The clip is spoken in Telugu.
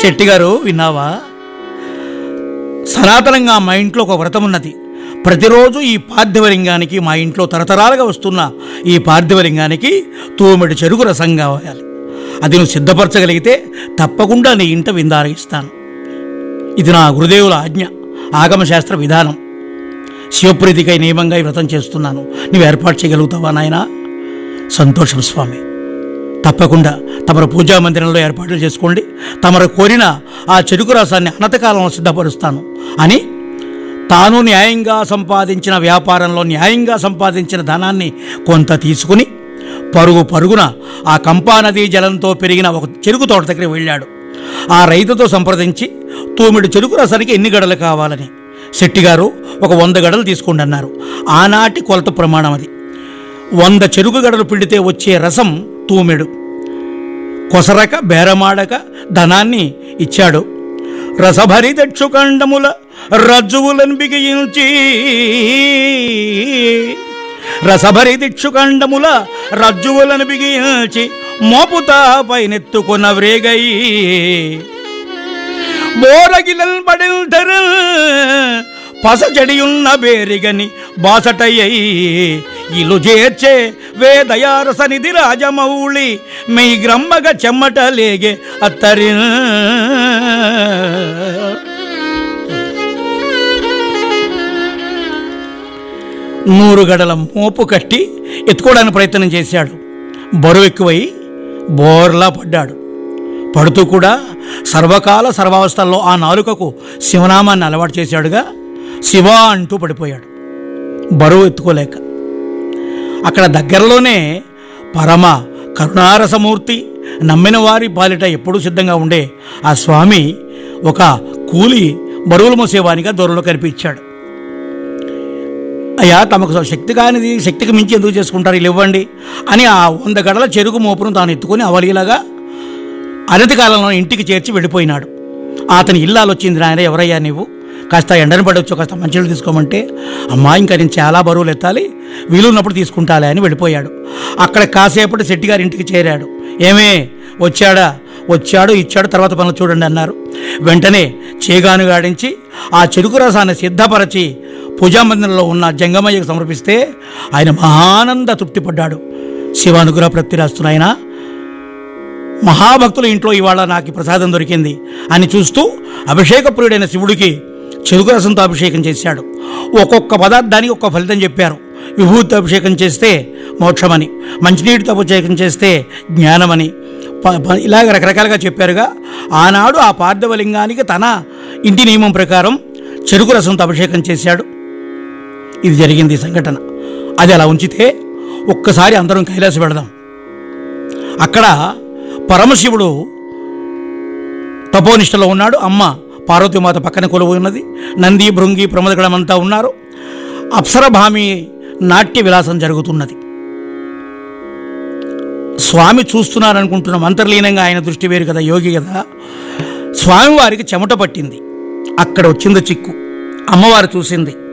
శెట్టి గారు విన్నావా సనాతనంగా మా ఇంట్లో ఒక వ్రతం ఉన్నది ప్రతిరోజు ఈ పార్థివలింగానికి మా ఇంట్లో తరతరాలుగా వస్తున్న ఈ పార్థివలింగానికి తూమెడు చెరుకు రసం కావాలి అది నువ్వు సిద్ధపరచగలిగితే తప్పకుండా నీ ఇంట విందారగిస్తాను ఇది నా గురుదేవుల ఆజ్ఞ ఆగమశాస్త్ర విధానం శివప్రీతికై నియమంగా ఈ వ్రతం చేస్తున్నాను నువ్వు ఏర్పాటు చేయగలుగుతావా నాయనా సంతోషం స్వామి తప్పకుండా తమరు పూజా మందిరంలో ఏర్పాట్లు చేసుకోండి తమరు కోరిన ఆ చెరుకు రసాన్ని అనంతకాలంలో సిద్ధపరుస్తాను అని తాను న్యాయంగా సంపాదించిన వ్యాపారంలో న్యాయంగా సంపాదించిన ధనాన్ని కొంత తీసుకుని పరుగు పరుగున ఆ కంపా నదీ జలంతో పెరిగిన ఒక చెరుకు తోట దగ్గర వెళ్ళాడు ఆ రైతుతో సంప్రదించి తూమిడి చెరుకు రసానికి ఎన్ని గడలు కావాలని శెట్టిగారు ఒక వంద గడలు తీసుకోండి అన్నారు ఆనాటి కొలత ప్రమాణం అది వంద చెరుకు గడలు పిండితే వచ్చే రసం తూమెడు కొసరక బేరమాడక ధనాన్ని ఇచ్చాడు రసభరి దక్షుకండముల రజ్జువులను బిగించి రసభరి దిక్షుకండముల రజ్జువులను బిగించి మోపుతా పైనెత్తుకున్న వ్రేగై బోరగిలల్ పడిల్తరు పసజడియున్న బేరిగని బాసటయ్యై ఇల్లు చేర్చే వేదయారస నిధి రాజమౌళి మీ గ్రమ్మగ చెమ్మట లేగే అత్తరి నూరు గడల మోపు కట్టి ఎత్తుకోవడానికి ప్రయత్నం చేశాడు బరువు ఎక్కువై బోర్లా పడ్డాడు పడుతూ కూడా సర్వకాల సర్వావస్థల్లో ఆ నాలుకకు శివనామాన్ని అలవాటు చేశాడుగా శివ అంటూ పడిపోయాడు బరువు ఎత్తుకోలేక అక్కడ దగ్గరలోనే పరమ కరుణారసమూర్తి నమ్మిన వారి పాలిట ఎప్పుడూ సిద్ధంగా ఉండే ఆ స్వామి ఒక కూలి బరువులు మోసేవానిగా దూరంలో కనిపించాడు అయ్యా తమకు శక్తి కానిది శక్తికి మించి ఎందుకు చేసుకుంటారు ఇలా ఇవ్వండి అని ఆ వంద గడల చెరుకు మోపును తాను ఎత్తుకొని అవలీలాగా అనతి కాలంలో ఇంటికి చేర్చి వెళ్ళిపోయినాడు అతని ఇల్లాలు వచ్చింది నాయన ఎవరయ్యా నీవు కాస్త ఎండను పడవచ్చు కాస్త మంచినీళ్ళు తీసుకోమంటే అమ్మా ఇంకా నేను చాలా బరువులు ఎత్తాలి వీలున్నప్పుడు తీసుకుంటాలే అని వెళ్ళిపోయాడు అక్కడ కాసేపటి శెట్టి గారి ఇంటికి చేరాడు ఏమే వచ్చాడా వచ్చాడు ఇచ్చాడు తర్వాత పనులు చూడండి అన్నారు వెంటనే చేగాను గాడించి ఆ చెరుకు రసాన్ని సిద్ధపరచి పూజామందిరంలో ఉన్న జంగమయ్యకు సమర్పిస్తే ఆయన మహానంద తృప్తిపడ్డాడు శివానుగ్రహ ప్రతిరాస్తున్నాయన మహాభక్తుల ఇంట్లో ఇవాళ నాకు ఈ ప్రసాదం దొరికింది అని చూస్తూ అభిషేక ప్రియుడైన శివుడికి చెరుకు రసంతో అభిషేకం చేశాడు ఒక్కొక్క పదార్థానికి ఒక్కొక్క ఫలితం చెప్పారు విభూతితో అభిషేకం చేస్తే మోక్షమని మంచినీటితో అభిషేకం చేస్తే జ్ఞానమని ప- ప- ఇలాగ రకరకాలుగా చెప్పారుగా ఆనాడు ఆ పార్థవలింగానికి తన ఇంటి నియమం ప్రకారం చెరుకు రసంతో అభిషేకం చేశాడు ఇది జరిగింది ఈ సంఘటన అది అలా ఉంచితే ఒక్కసారి అందరం కైలాస పెడదాం అక్కడ పరమశివుడు తపోనిష్టలో ఉన్నాడు అమ్మ పార్వతీమాత పక్కన కొలువు ఉన్నది నంది భృంగి ప్రమదగడమంతా ఉన్నారు అప్సరభామి నాట్య విలాసం జరుగుతున్నది స్వామి చూస్తున్నారనుకుంటున్నాం అంతర్లీనంగా ఆయన దృష్టి వేరు కదా యోగి కదా స్వామివారికి చెమట పట్టింది అక్కడ వచ్చింది చిక్కు అమ్మవారు చూసింది